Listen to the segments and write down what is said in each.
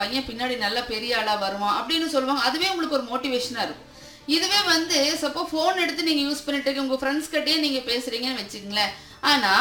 பையன் பின்னாடி நல்ல பெரிய ஆளா வருவான் அப்படின்னு சொல்லுவாங்க அதுவே உங்களுக்கு ஒரு மோட்டிவேஷனா இருக்கும் இதுவே வந்து சப்போ ஃபோன் எடுத்து நீங்க யூஸ் பண்ணிட்டு இருக்க உங்க ஃப்ரெண்ட்ஸ் கிட்டயே நீங்க பேசுறீங்கன்னு வச்சுக்கங்களேன் ஆனா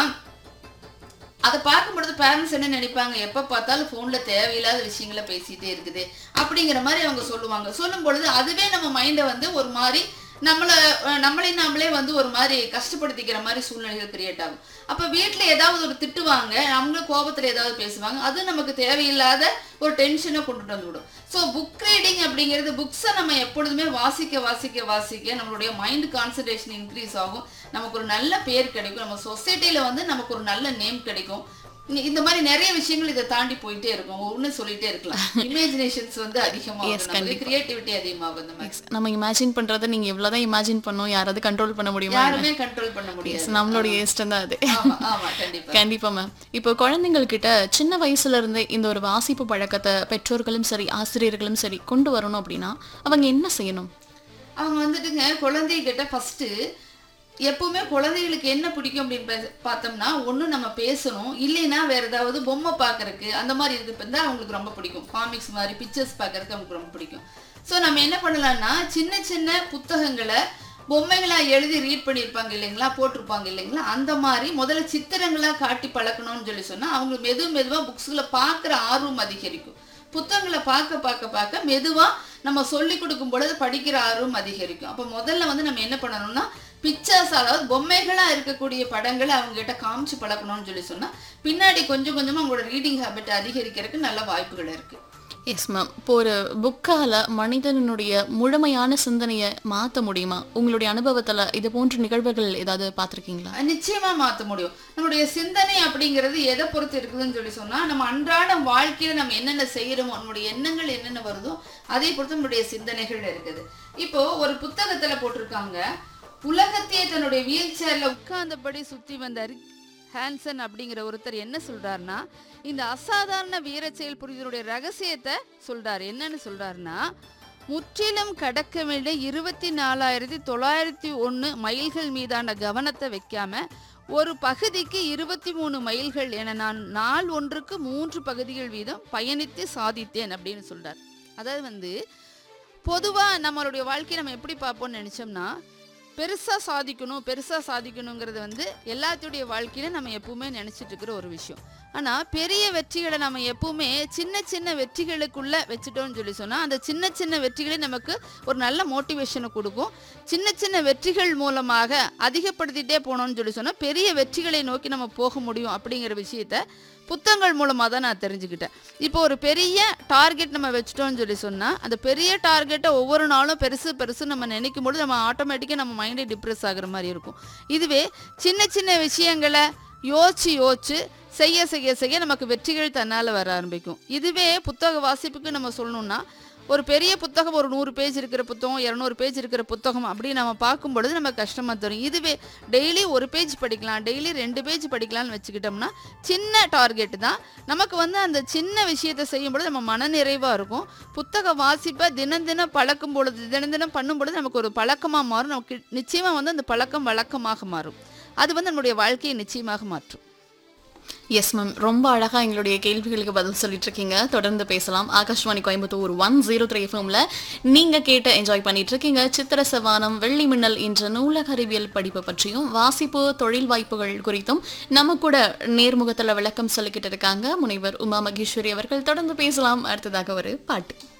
அதை பார்க்கும் பொழுது பேரண்ட்ஸ் என்ன நினைப்பாங்க எப்போ பார்த்தாலும் ஃபோனில் தேவையில்லாத விஷயங்களை பேசிகிட்டே இருக்குது அப்படிங்கிற மாதிரி அவங்க சொல்லுவாங்க சொல்லும் பொழுது அதுவே நம்ம மைண்டை வந்து ஒரு மாதிரி நம்மளை அஹ், நம்மளை நாமளே வந்து ஒரு மாதிரி கஷ்டப்படுத்திக்கிற மாதிரி சூழ்நிலைகள் கிரியேட் ஆகும் அப்போ வீட்டில் ஏதாவது ஒரு திட்டுவாங்க அவங்களும் கோபத்தில் ஏதாவது பேசுவாங்க அது நமக்கு தேவையில்லாத ஒரு டென்ஷனை கொண்டுட்டு வந்து விடும் ஸோ புக் ரீடிங் அப்படிங்கிறது புக்ஸை நம்ம எப்பொழுதுமே வாசிக்க வாசிக்க வாசிக்க நம்மளுடைய மைண்ட் கான்சன்ட்ரேஷன் இன்க்ரீஸ் ஆகும் நமக்கு ஒரு நல்ல பேர் கிடைக்கும் நம்ம சொசைட்டியில் வந்து நமக்கு ஒரு நல்ல நேம் கிடைக்கும் இந்த- இந்த மாதிரி நிறைய விஷயங்கள் இதை தாண்டி போயிட்டே இருக்கும் ஒன்று சொல்லிட்டே இருக்கலாம் இமேஜினேஷன்ஸ் வந்து அதிகமாகும் நமக்கு கிரியேட்டிவிட்டி அதிகமாகும் இந்த மாதிரி நம்ம இமேஜின் பண்றதை நீங்க எவ்வளவுதான் இமேஜின் பண்ணோம் யாராவது கண்ட்ரோல் பண்ண முடியுமா யாருமே கண்ட்ரோல் பண்ண முடியாது நம்மளுடைய இஷ்டம் தான் அது ஆமா ஆமா கண்டிப்பா கண்டிப்பா மேம் இப்போ குழந்தைங்கள் கிட்ட சின்ன வயசுல இருந்தே இந்த ஒரு வாசிப்பு பழக்கத்தை பெற்றோர்களும் சரி ஆசிரியர்களும் சரி கொண்டு வரணும் அப்படின்னா அவங்க என்ன செய்யணும் அவங்க வந்துட்டுங்க குழந்தைகிட்ட ஃபர்ஸ்ட் எப்பவுமே குழந்தைகளுக்கு என்ன பிடிக்கும் அப்படின்னு பா- பார்த்தோம்னா ஒண்ணு நம்ம பேசணும் இல்லைன்னா வேற ஏதாவது பொம்மை பார்க்கறதுக்கு அந்த மாதிரி இருக்கு இருந்தால் அவங்களுக்கு ரொம்ப பிடிக்கும் காமிக்ஸ் மாதிரி பிக்சர்ஸ் பார்க்கறதுக்கு அவங்களுக்கு ரொம்ப பிடிக்கும் ஸோ நம்ம என்ன பண்ணலாம்னா சின்ன சின்ன புத்தகங்களை பொம்மைகளா எழுதி ரீட் பண்ணியிருப்பாங்க இல்லைங்களா போட்டிருப்பாங்க இல்லைங்களா அந்த மாதிரி முதல்ல சித்திரங்களா காட்டி பழக்கணும்னு சொல்லி சொன்னா அவங்க மெது மெதுவா புக்ஸ்களை பார்க்குற ஆர்வம் அதிகரிக்கும் புத்தகங்களை பார்க்க பார்க்க பார்க்க மெதுவா நம்ம சொல்லி கொடுக்கும் பொழுது படிக்கிற ஆர்வம் அதிகரிக்கும் அப்போ முதல்ல வந்து நம்ம என்ன பண்ணணும்னா பிக்சர்ஸ் அதாவது பொம்மைகளா இருக்கக்கூடிய படங்களை அவங்க கிட்ட காமிச்சு பழக்கணும்னு சொல்லி சொன்னா பின்னாடி கொஞ்சம் கொஞ்சமா அவங்களோட ரீடிங் ஹேபிட் அதிகரிக்கிறதுக்கு நல்ல வாய்ப்புகள் இருக்கு எஸ் மேம் இப்போ ஒரு புக்கால மனிதனுடைய முழுமையான சிந்தனையை மாத்த முடியுமா உங்களுடைய அனுபவத்துல இது போன்ற நிகழ்வுகள் ஏதாவது பார்த்திருக்கீங்களா நிச்சயமா மாத்த முடியும் நம்மளுடைய சிந்தனை அப்படிங்கிறது எதை பொறுத்து இருக்குதுன்னு சொல்லி சொன்னா நம்ம அன்றாட வாழ்க்கையில நம்ம என்னென்ன செய்யறோமோ நம்மளுடைய எண்ணங்கள் என்னென்ன வருதோ அதை பொறுத்து நம்மளுடைய சிந்தனைகள் இருக்குது இப்போ ஒரு புத்தகத்துல போட்டிருக்காங்க உலகத்தையே தன்னுடைய வீல் சேர்ல உட்கார்ந்தபடி சுத்தி வந்த ரிக் ஹான்சன் அப்படிங்கிற ஒருத்தர் என்ன சொல்றாருன்னா இந்த அசாதாரண வீர செயல் புரிதலுடைய ரகசியத்தை சொல்றாரு என்னன்னு சொல்றாருன்னா முற்றிலும் கடக்க வேண்டிய இருபத்தி நாலாயிரத்தி தொள்ளாயிரத்தி ஒன்று மைல்கள் மீதான கவனத்தை வைக்காம ஒரு பகுதிக்கு இருபத்தி மூணு மைல்கள் என நான் நாள் ஒன்றுக்கு மூன்று பகுதிகள் வீதம் பயணித்து சாதித்தேன் அப்படின்னு சொல்றார் அதாவது வந்து பொதுவாக நம்மளுடைய வாழ்க்கையை நம்ம எப்படி பார்ப்போம்னு நினச்சோம்னா பெருசாக சாதிக்கணும் பெருசாக சாதிக்கணுங்கிறது வந்து எல்லாத்துடைய வாழ்க்கையில நம்ம எப்பவுமே நினச்சிட்டு இருக்கிற ஒரு விஷயம் ஆனால் பெரிய வெற்றிகளை நம்ம எப்பவுமே சின்ன சின்ன வெற்றிகளுக்குள்ள வச்சுட்டோம்னு சொல்லி சொன்னால் அந்த சின்ன சின்ன வெற்றிகளே நமக்கு ஒரு நல்ல மோட்டிவேஷனை கொடுக்கும் சின்ன சின்ன வெற்றிகள் மூலமாக அதிகப்படுத்திட்டே போனோம்னு சொல்லி சொன்னால் பெரிய வெற்றிகளை நோக்கி நம்ம போக முடியும் அப்படிங்கிற விஷயத்த புத்தகங்கள் மூலமாக தான் நான் தெரிஞ்சுக்கிட்டேன் இப்போ ஒரு பெரிய டார்கெட் நம்ம வச்சுட்டோம்னு சொல்லி சொன்னால் அந்த பெரிய டார்கெட்டை ஒவ்வொரு நாளும் பெருசு பெருசு நம்ம நினைக்கும் பொழுது நம்ம ஆட்டோமேட்டிக்காக நம்ம மைண்டே டிப்ரெஸ் ஆகுற மாதிரி இருக்கும் இதுவே சின்ன சின்ன விஷயங்களை யோசிச்சு யோசிச்சு செய்ய செய்ய செய்ய நமக்கு வெற்றிகள் தன்னால் வர ஆரம்பிக்கும் இதுவே புத்தக வாசிப்புக்கு நம்ம சொல்லணும்னா ஒரு பெரிய புத்தகம் ஒரு நூறு பேஜ் இருக்கிற புத்தகம் இரநூறு பேஜ் இருக்கிற புத்தகம் அப்படி நம்ம பார்க்கும் பொழுது நமக்கு கஷ்டமாக தரும் இதுவே டெய்லி ஒரு பேஜ் படிக்கலாம் டெய்லி ரெண்டு பேஜ் படிக்கலாம்னு வச்சுக்கிட்டோம்னா சின்ன டார்கெட் தான் நமக்கு வந்து அந்த சின்ன விஷயத்தை செய்யும் பொழுது நம்ம மனநிறைவாக இருக்கும் புத்தக வாசிப்பை தினம் தினம் பழக்கும் பொழுது தினம் தினம் பண்ணும் பொழுது நமக்கு ஒரு பழக்கமாக மாறும் நமக்கு நிச்சயமாக வந்து அந்த பழக்கம் வழக்கமாக மாறும் அது வந்து நம்மளுடைய வாழ்க்கையை நிச்சயமாக மாற்றும் எஸ் மேம் ரொம்ப அழகா எங்களுடைய கேள்விகளுக்கு பதில் சொல்லிட்டு இருக்கீங்க தொடர்ந்து பேசலாம் Akashvani Coimbatore one zero three எஃப்எம்ல நீங்க கேட்டு என்ஜாய் பண்ணிட்டு இருக்கீங்க சித்திர சவானம் வெள்ளி மின்னல் என்ற நூலக அறிவியல் படிப்பு பற்றியும் வாசிப்பு தொழில் வாய்ப்புகள் குறித்தும் நம்ம கூட நேர்முகத்துல விளக்கம் சொல்லிக்கிட்டு இருக்காங்க முனைவர் உமா மகேஸ்வரி அவர்கள் தொடர்ந்து பேசலாம் அடுத்ததாக ஒரு பாட்டு